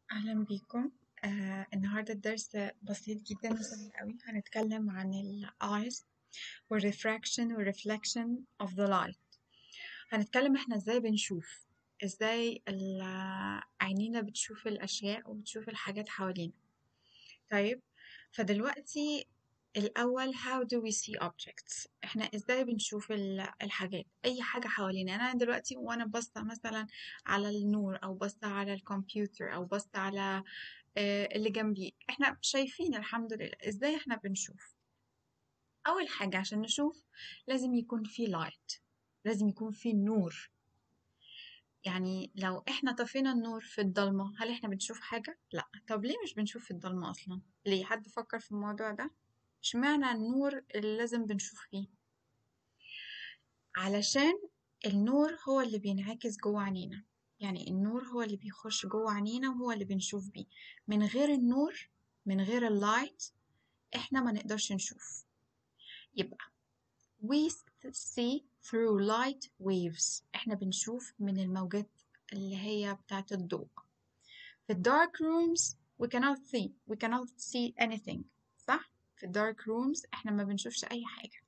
أهلا بيكم آه النهاردة الدرس بسيط جدا وسهل قوي هنتكلم عن ال eyes وال refraction وال reflection of the light هنتكلم احنا ازاي بنشوف ازاي ال- عينينا بتشوف الأشياء وبتشوف الحاجات حوالينا طيب فدلوقتي الأول how do we see objects احنا ازاي بنشوف ال- الحاجات أي حاجة حوالينا أنا دلوقتي وأنا باصة مثلا على النور أو باصة على الكمبيوتر أو باصة على آه، اللي جنبي احنا شايفين الحمد لله ازاي احنا بنشوف أول حاجة عشان نشوف لازم يكون في light لازم يكون في نور يعني لو احنا طفينا النور في الضلمة هل احنا بنشوف حاجة؟ لا طب ليه مش بنشوف في الضلمة أصلا؟ ليه؟ حد فكر في الموضوع ده؟ اشمعنى النور اللي لازم بنشوف فيه؟ علشان النور هو اللي بينعكس جوه عينينا يعني النور هو اللي بيخش جوه عينينا وهو اللي بنشوف بيه من غير النور من غير اللايت احنا ما نقدرش نشوف يبقى we see through light waves احنا بنشوف من الموجات اللي هي بتاعة الضوء في ال dark rooms we cannot see we cannot see anything صح؟ في ال dark rooms احنا ما بنشوفش أي حاجة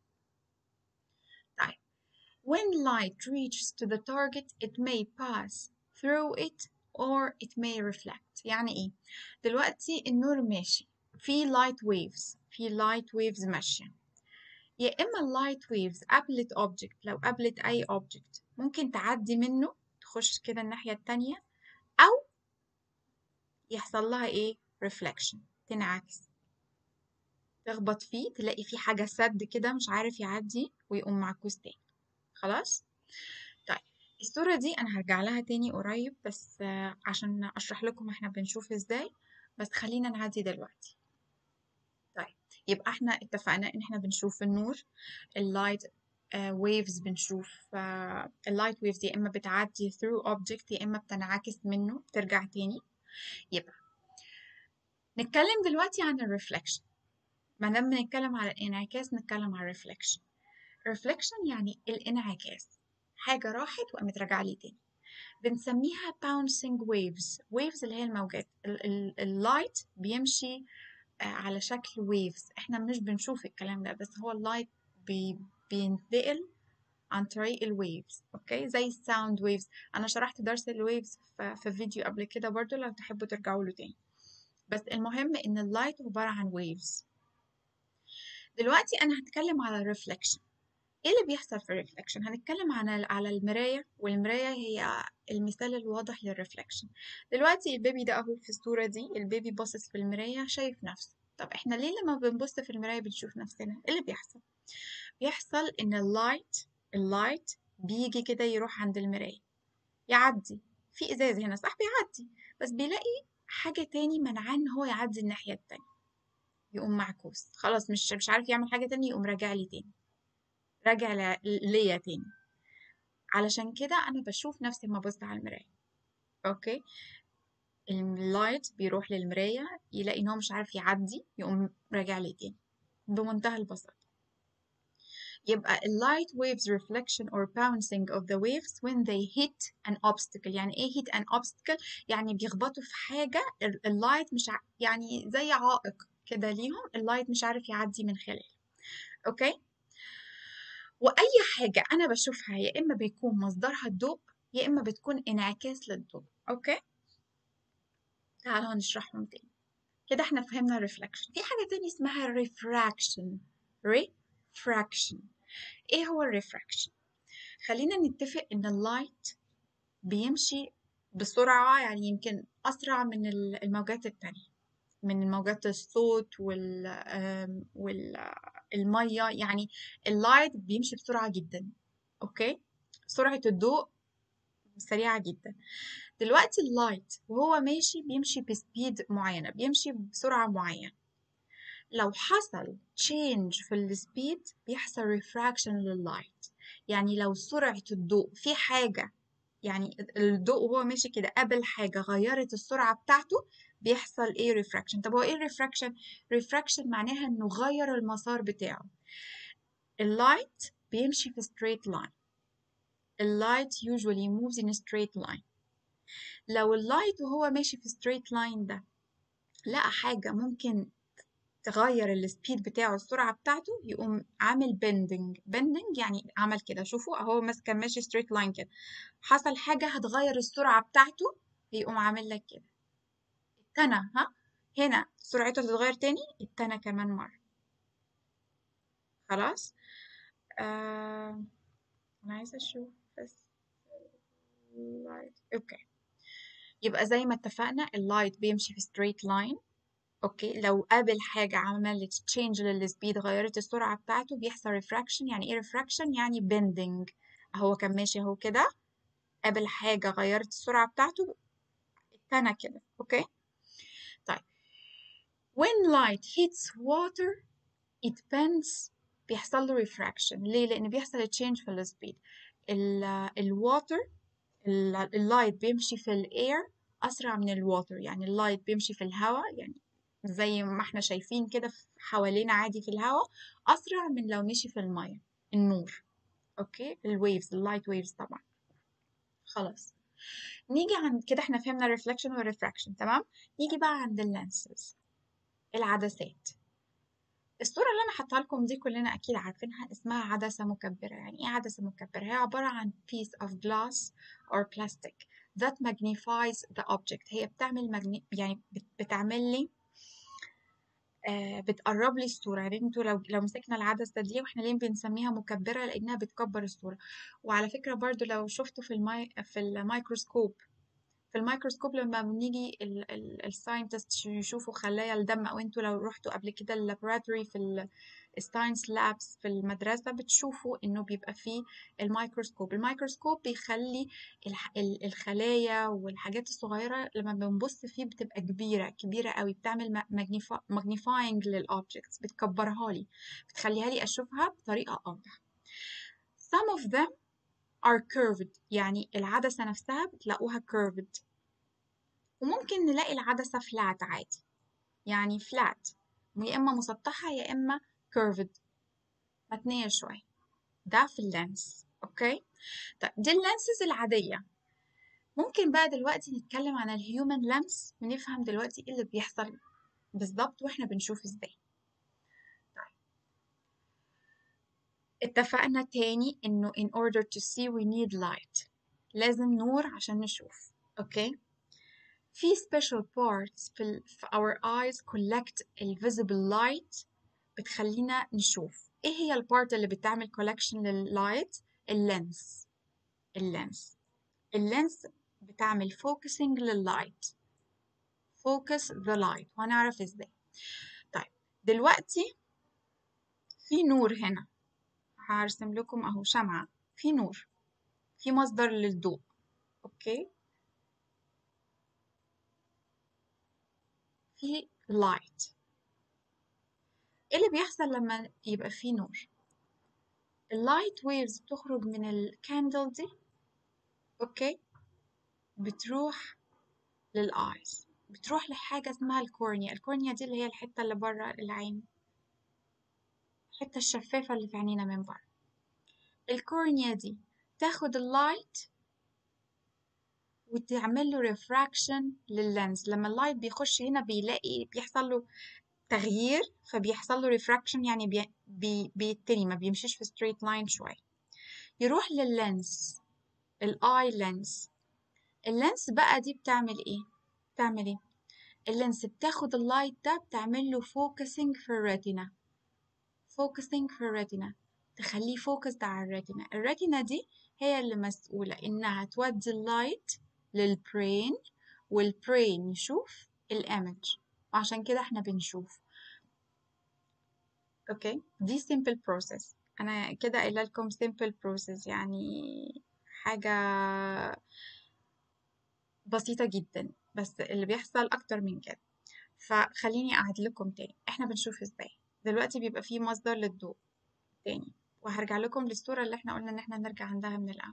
طيب when light reaches to the target it may pass through it or it may reflect يعني ايه؟ دلوقتي النور ماشي في light waves في light waves ماشية يا إما اللايت ويفز قابلت object لو قابلت أي object ممكن تعدي منه تخش كده الناحية التانية أو يحصل لها إيه reflection تنعكس تخبط فيه تلاقي فيه حاجة سد كده مش عارف يعدي ويقوم معكوس تاني خلاص طيب الصورة دي أنا هرجع لها تاني قريب بس آه، عشان أشرح لكم إحنا بنشوف إزاي بس خلينا نعدي دلوقتي طيب يبقى احنا اتفقنا ان احنا بنشوف النور اللايت ويفز بنشوف اللايت ويفز يا اما بتعدي through object يا اما بتنعكس منه بترجع تاني يبقى نتكلم دلوقتي عن الريفلكشن ما دام بنتكلم على الانعكاس نتكلم عن الريفلكشن الريفلكشن يعني الانعكاس حاجة راحت وقامت راجعة لي تاني بنسميها bouncing waves waves اللي هي الموجات اللايت بيمشي آه، على شكل ويفز احنا مش بنشوف الكلام ده بس هو اللايت بي بينتقل عن طريق الويفز اوكي زي الساوند ويفز انا شرحت درس الويفز في في فيديو قبل كده برضو لو تحبوا ترجعوا له تاني بس المهم ان اللايت عبارة عن ويفز دلوقتي انا هتكلم على الريفلكشن ايه اللي بيحصل في الريفلكشن هنتكلم عن على المراية والمراية هي المثال الواضح للريفلكشن دلوقتي البيبي ده اهو في الصورة دي البيبي باصص في المراية شايف نفسه طب احنا ليه لما بنبص في المراية بنشوف نفسنا ايه اللي بيحصل بيحصل ان اللايت اللايت بيجي كده يروح عند المراية يعدي في ازاز هنا صح بيعدي بس بيلاقي حاجة تاني منعاه ان هو يعدي الناحية التانية يقوم معكوس خلاص مش مش عارف يعمل حاجة تانية يقوم راجع لي تاني راجع ل- ليا تاني علشان كده انا بشوف نفسي لما ابص على المراية اوكي اللايت بيروح للمراية يلاقي ان هو مش عارف يعدي يقوم راجع لي تاني بمنتهى البساطة يبقى ال light waves reflection or bouncing of the waves when they hit an obstacle يعني ايه hit an obstacle يعني بيخبطوا في حاجة ال- اللايت مش ع... يعني زي عائق كده ليهم اللايت مش عارف يعدي من خلاله اوكي واي حاجة انا بشوفها يا اما بيكون مصدرها الضوء يا اما بتكون انعكاس للضوء اوكي تعالوا نشرحهم تاني كده احنا فهمنا الريفلكشن في حاجة تانية اسمها refraction refraction ايه هو الريفراكشن خلينا نتفق ان اللايت بيمشي بسرعة يعني يمكن أسرع من ال- الموجات التانية من موجات الصوت وال آم، وال المية يعني اللايت بيمشي بسرعة جدا أوكي سرعة الضوء سريعة جدا دلوقتي اللايت وهو ماشي بيمشي بسبيد معينة بيمشي بسرعة معينة لو حصل change في السبيد بيحصل refraction لللايت يعني لو سرعة الضوء في حاجة يعني الضوء وهو ماشي كده قابل حاجة غيرت السرعة بتاعته بيحصل ايه refraction طب هو ايه refraction refraction معناها انه غير المسار بتاعه اللايت بيمشي في straight line اللايت usually moves in a straight line لو اللايت وهو ماشي في ستريت لاين ده لقى حاجة ممكن تغير السبيد بتاعه السرعة بتاعته يقوم عامل بندنج بندنج يعني عمل كده شوفوا اهو مثلا كان ماشي ستريت لاين كده حصل حاجة هتغير السرعة بتاعته يقوم عامل لك كده التانى ها هنا سرعته تتغير تاني التانى كمان مرة خلاص آه... أنا عايزة أشوف بس اللايت أوكي يبقى زي ما اتفقنا اللايت بيمشي في ستريت لاين اوكي لو قابل حاجة عملت تشينج للسبيد غيرت السرعة بتاعته بيحصل ريفراكشن يعني ايه ريفراكشن يعني بندنج هو كان ماشي اهو كده قابل حاجة غيرت السرعة بتاعته اتنى كده اوكي طيب when light hits water it bends بيحصل له refraction ليه؟ لأن بيحصل change في السبيد الواتر اللايت بيمشي في الاير أسرع من الواتر يعني اللايت بيمشي في الهواء يعني زي ما احنا شايفين كده حوالينا عادي في الهواء أسرع من لو مشي في المية النور أوكي الويفز اللايت ويفز طبعا خلاص نيجي عند كده احنا فهمنا الريفلكشن والريفراكشن تمام نيجي بقى عند اللانسز العدسات الصورة اللي أنا حاطها لكم دي كلنا أكيد عارفينها اسمها عدسة مكبرة يعني إيه عدسة مكبرة؟ هي عبارة عن piece of glass or plastic that magnifies the object هي بتعمل مجني... يعني بتعمل لي آه بتقرب لي الصورة يعني انتوا لو لو مسكنا العدسة دي واحنا ليه بنسميها مكبرة لأنها بتكبر الصورة وعلى فكرة برضو لو شفتوا في المي... في الميكروسكوب في الميكروسكوب لما بنيجي الساينتست يشوفوا خلايا الدم او انتوا لو رحتوا قبل كده اللابوراتوري في الساينس لابس في المدرسة بتشوفوا انه بيبقى فيه الميكروسكوب الميكروسكوب بيخلي الخلايا والحاجات الصغيرة لما بنبص فيه بتبقى كبيرة كبيرة قوي بتعمل ماجنيفاينج للأوبجكتس بتكبرها لي بتخليها لي أشوفها بطريقة أوضح some of them are curved يعني العدسة نفسها بتلاقوها curved وممكن نلاقي العدسة flat عادي يعني flat يا إما مسطحة يا إما curved متنية شوية ده في اللينس أوكي طيب دي اللينسز العادية ممكن بقى دلوقتي نتكلم عن الهيومن لينس ونفهم دلوقتي ايه اللي بيحصل بالظبط واحنا بنشوف ازاي اتفقنا تاني انه in order to see we need light لازم نور عشان نشوف اوكي في special parts في, ال... في our eyes collect ال visible light بتخلينا نشوف ايه هي البارت اللي بتعمل collection لللايت اللينس اللينس اللينس بتعمل focusing لللايت focus the light وهنعرف ازاي طيب دلوقتي في نور هنا هرسم لكم اهو شمعة في نور في مصدر للضوء اوكي في لايت ايه اللي بيحصل لما يبقى في نور اللايت ويفز بتخرج من الكاندل دي اوكي بتروح للايز بتروح لحاجة اسمها الكورنيا الكورنيا دي اللي هي الحتة اللي بره العين الحتة الشفافة اللي في عينينا من بره الكورنيا دي تاخد اللايت وتعمل له ريفراكشن لللينز لما اللايت بيخش هنا بيلاقي بيحصل له تغيير فبيحصل له ريفراكشن يعني بي بي بيتني ما بيمشيش في ستريت لاين شوية يروح لللينز الاي لينز اللينس بقى دي بتعمل ايه بتعمل ايه اللينس بتاخد اللايت ده بتعمل له فوكسنج في الريتنا فوكسنج في الريتنا تخليه فوكسد على الريتنا الريتنا دي هي اللي مسؤولة إنها تودي اللايت للبرين والبرين يشوف الإيمج وعشان كده إحنا بنشوف أوكي دي simple process أنا كده قايلة لكم simple process يعني حاجة بسيطة جدا بس اللي بيحصل أكتر من كده فخليني أعيد لكم تاني إحنا بنشوف إزاي دلوقتي بيبقى فيه مصدر للضوء تاني وهرجع لكم للصورة اللي احنا قلنا ان احنا نرجع عندها من الأول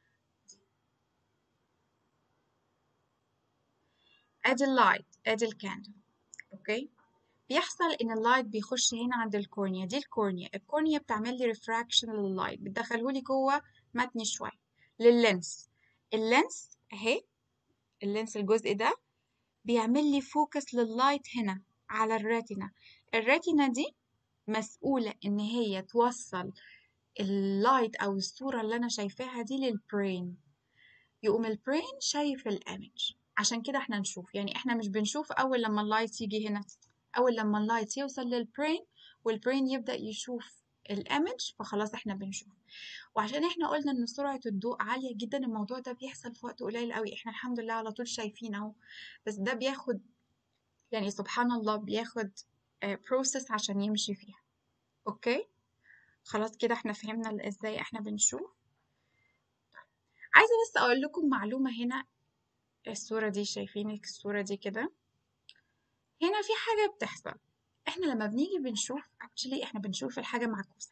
ادي اللايت ادي الكاندل اوكي بيحصل ان اللايت بيخش هنا عند الكورنيا دي الكورنيا الكورنيا بتعمل لي ريفراكشن لللايت بتدخله لي جوه متني شويه لللينس اللينس اهي اللينس الجزء ده بيعمل لي فوكس لللايت هنا على الريتنا الريتنا دي مسؤولة إن هي توصل اللايت أو الصورة اللي أنا شايفاها دي للبرين يقوم البرين شايف الإيمج عشان كده احنا نشوف يعني احنا مش بنشوف أول لما اللايت يجي هنا أول لما اللايت يوصل للبرين والبرين يبدأ يشوف الإيمج فخلاص احنا بنشوف وعشان احنا قلنا ان سرعة الضوء عالية جدا الموضوع ده بيحصل في وقت قليل قوي احنا الحمد لله على طول شايفين اهو بس ده بياخد يعني سبحان الله بياخد بروسيس عشان يمشي فيها اوكي خلاص كده احنا فهمنا ازاي احنا بنشوف عايزة بس اقول لكم معلومة هنا الصورة دي شايفين الصورة دي كده هنا في حاجة بتحصل احنا لما بنيجي بنشوف actually احنا بنشوف الحاجة معكوسة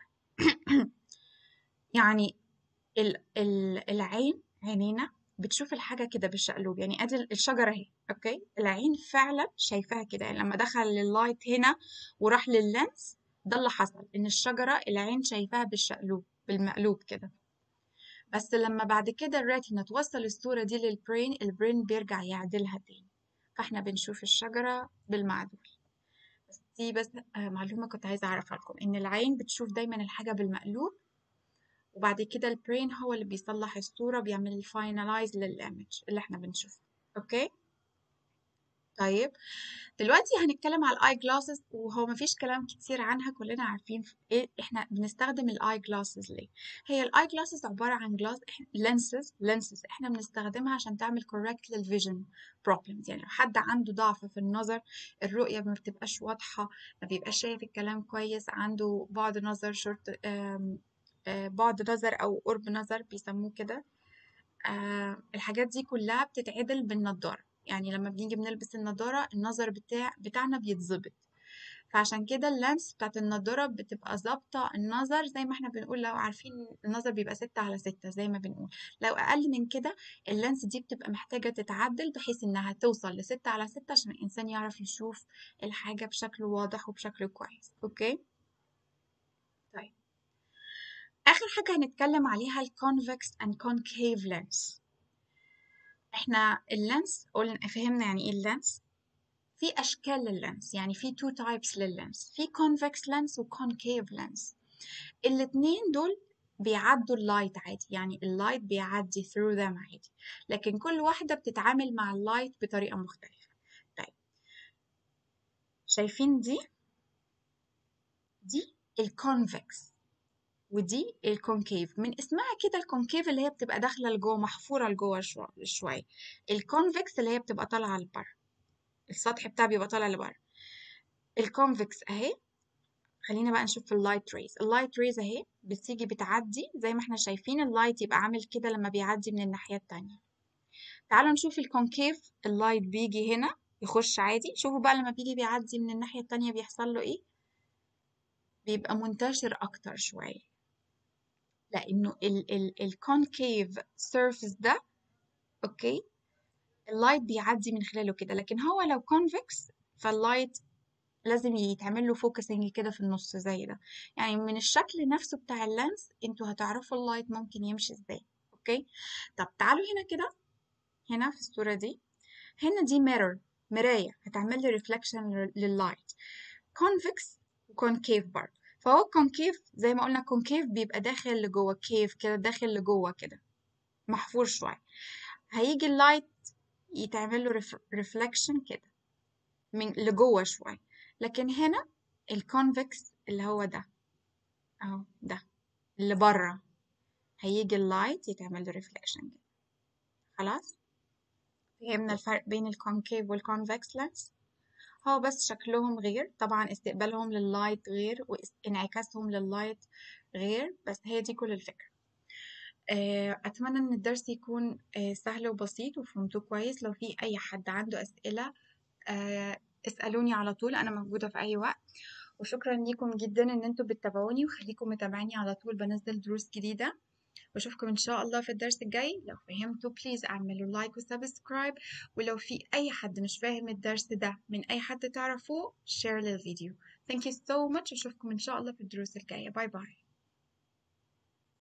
يعني ال ال العين عينينا بتشوف الحاجة كده بالشقلوب يعني ادي الشجرة اهي اوكي العين فعلا شايفاها كده يعني لما دخل اللايت هنا وراح لللينس ده اللي حصل ان الشجرة العين شايفاها بالشقلوب بالمقلوب كده بس لما بعد كده الريتنا توصل الصورة دي للبرين البرين بيرجع يعدلها تاني فاحنا بنشوف الشجرة بالمعدول بس دي بس معلومة كنت عايزة أعرفها لكم إن العين بتشوف دايما الحاجة بالمقلوب وبعد كده البرين هو اللي بيصلح الصورة بيعمل الفاينلايز للإيمج اللي احنا بنشوفه أوكي طيب دلوقتي هنتكلم على الاي جلاسز وهو مفيش كلام كتير عنها كلنا عارفين ايه احنا بنستخدم الاي جلاسز ليه هي الاي جلاسز عباره عن جلاس لينسز لينسز احنا بنستخدمها عشان تعمل كوركت للفيجن بروبلمز يعني لو حد عنده ضعف في النظر الرؤيه ما بتبقاش واضحه ما بيبقاش شايف الكلام كويس عنده بعد نظر شورت بعد نظر او قرب نظر بيسموه كده الحاجات دي كلها بتتعدل بالنضاره يعني لما بنيجي بنلبس النضارة النظر بتاع بتاعنا بيتظبط فعشان كده اللانس بتاعت النضارة بتبقى ظابطة النظر زي ما احنا بنقول لو عارفين النظر بيبقى ستة على ستة زي ما بنقول لو أقل من كده اللانس دي بتبقى محتاجة تتعدل بحيث إنها توصل لستة على ستة عشان الإنسان يعرف يشوف الحاجة بشكل واضح وبشكل كويس أوكي طيب آخر حاجة هنتكلم عليها الكونفكس and concave lens احنا اللينس قلنا فهمنا يعني ايه اللينس في اشكال لللينس يعني في تو تايبس لللينس في كونفكس لينس وكونكيف لينس الاتنين دول بيعدوا اللايت عادي يعني اللايت بيعدي through them عادي لكن كل واحدة بتتعامل مع اللايت بطريقة مختلفة طيب شايفين دي دي الكونفكس ودي الكونكيف من اسمها كده الكونكيف اللي هي بتبقى داخله لجوه محفوره لجوه شويه الكونفكس اللي هي بتبقى طالعه لبره السطح بتاعها بيبقى طالع لبره الكونفكس اهي خلينا بقى نشوف اللايت ريز اللايت ريز اهي بتيجي بتعدي زي ما احنا شايفين اللايت يبقى عامل كده لما بيعدي من الناحيه التانية تعالوا نشوف الكونكيف اللايت بيجي هنا يخش عادي شوفوا بقى لما بيجي بيعدي من الناحيه التانية بيحصل له ايه بيبقى منتشر اكتر شويه لانه الكونكيف سيرفيس ده اوكي اللايت بيعدي من خلاله كده لكن هو لو كونفكس فاللايت لازم يتعمل له فوكسنج كده في النص زي ده يعني من الشكل نفسه بتاع اللينس انتوا هتعرفوا اللايت ممكن يمشي ازاي اوكي طب تعالوا هنا كده هنا في الصورة دي هنا دي ميرور مراية هتعمل لي ريفلكشن لللايت كونفكس وكونكيف برضه فهو كونكيف زي ما قلنا كونكيف بيبقى داخل لجوه كيف كده داخل لجوه كده محفور شوية هيجي اللايت يتعمل له ريفلكشن كده من لجوه شوية لكن هنا الكونفكس اللي هو ده اهو ده اللي بره هيجي اللايت يتعمل له ريفلكشن كده خلاص فهمنا الفرق بين الكونكيف والكونفكس لينس هو بس شكلهم غير طبعا استقبالهم لللايت غير وانعكاسهم لللايت غير بس هي دي كل الفكرة أتمنى إن الدرس يكون سهل وبسيط وفهمتوه كويس لو في أي حد عنده أسئلة اسألوني على طول أنا موجودة في أي وقت وشكرا ليكم جدا إن انتوا بتتابعوني وخليكم متابعيني على طول بنزل دروس جديدة واشوفكم ان شاء الله في الدرس الجاي لو فهمتوا بليز اعملوا لايك وسبسكرايب ولو في اي حد مش فاهم الدرس ده من اي حد تعرفوه شير للفيديو thank you so much اشوفكم ان شاء الله في الدروس الجايه باي باي